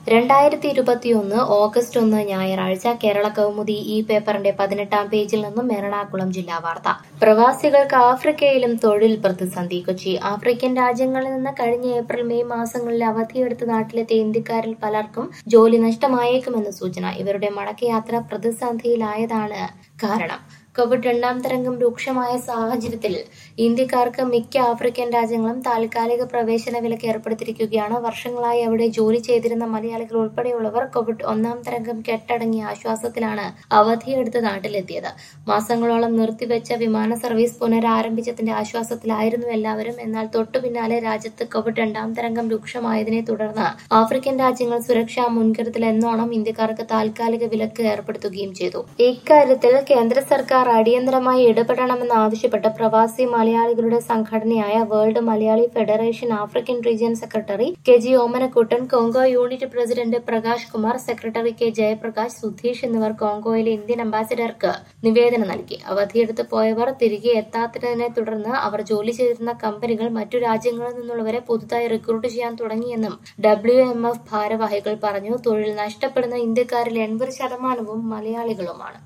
രണ്ടായിരത്തി ഇരുപത്തിയൊന്ന് ഓഗസ്റ്റ് ഒന്ന് ഞായറാഴ്ച കേരള കൗമുദി ഈ പേപ്പറിന്റെ പതിനെട്ടാം പേജിൽ നിന്നും എറണാകുളം ജില്ലാ വാർത്ത പ്രവാസികൾക്ക് ആഫ്രിക്കയിലും തൊഴിൽ പ്രതിസന്ധി കൊച്ചി ആഫ്രിക്കൻ രാജ്യങ്ങളിൽ നിന്ന് കഴിഞ്ഞ ഏപ്രിൽ മെയ് മാസങ്ങളിൽ അവധിയെടുത്ത് നാട്ടിലെത്തിയ ഇന്ത്യക്കാരിൽ പലർക്കും ജോലി നഷ്ടമായേക്കുമെന്ന് സൂചന ഇവരുടെ മടക്കയാത്ര പ്രതിസന്ധിയിലായതാണ് കാരണം കോവിഡ് രണ്ടാം തരംഗം രൂക്ഷമായ സാഹചര്യത്തിൽ ഇന്ത്യക്കാർക്ക് മിക്ക ആഫ്രിക്കൻ രാജ്യങ്ങളും താൽക്കാലിക പ്രവേശന വിലക്ക് ഏർപ്പെടുത്തിയിരിക്കുകയാണ് വർഷങ്ങളായി അവിടെ ജോലി ചെയ്തിരുന്ന മലയാളികൾ ഉൾപ്പെടെയുള്ളവർ കോവിഡ് ഒന്നാം തരംഗം കെട്ടടങ്ങിയ ആശ്വാസത്തിലാണ് അവധിയെടുത്ത് നാട്ടിലെത്തിയത് മാസങ്ങളോളം നിർത്തിവെച്ച വിമാന സർവീസ് പുനരാരംഭിച്ചതിന്റെ ആശ്വാസത്തിലായിരുന്നു എല്ലാവരും എന്നാൽ തൊട്ടു പിന്നാലെ രാജ്യത്ത് കോവിഡ് രണ്ടാം തരംഗം രൂക്ഷമായതിനെ തുടർന്ന് ആഫ്രിക്കൻ രാജ്യങ്ങൾ സുരക്ഷാ മുൻകരുതൽ എന്നോണം ഇന്ത്യക്കാർക്ക് താൽക്കാലിക വിലക്ക് ഏർപ്പെടുത്തുകയും ചെയ്തു ഇക്കാര്യത്തിൽ കേന്ദ്ര സർക്കാർ അടിയന്തരമായി ഇടപെടണമെന്നാവശ്യപ്പെട്ട് പ്രവാസി മലയാളികളുടെ സംഘടനയായ world Malayali federation African region secretary K G Omanakuttan Congo unit president Prakash Kumar secretary K Jayaprakash Sudheesh എന്നിവർ കോങ്കോയിലെ ഇന്ത്യൻ അംബാസിഡർക്ക് നിവേദനം നൽകി അവധിയെടുത്ത് പോയവർ തിരികെ എത്താത്തതിനെ തുടർന്ന് അവർ ജോലി ചെയ്തിരുന്ന കമ്പനികൾ മറ്റു രാജ്യങ്ങളിൽ നിന്നുള്ളവരെ പുതുതായി റിക്രൂട്ട് ചെയ്യാൻ തുടങ്ങിയെന്നും ഡബ്ല്യു എം എഫ് ഭാരവാഹികൾ പറഞ്ഞു തൊഴിൽ നഷ്ടപ്പെടുന്ന ഇന്ത്യക്കാരിൽ എൺപത് ശതമാനവും മലയാളികളുമാണ്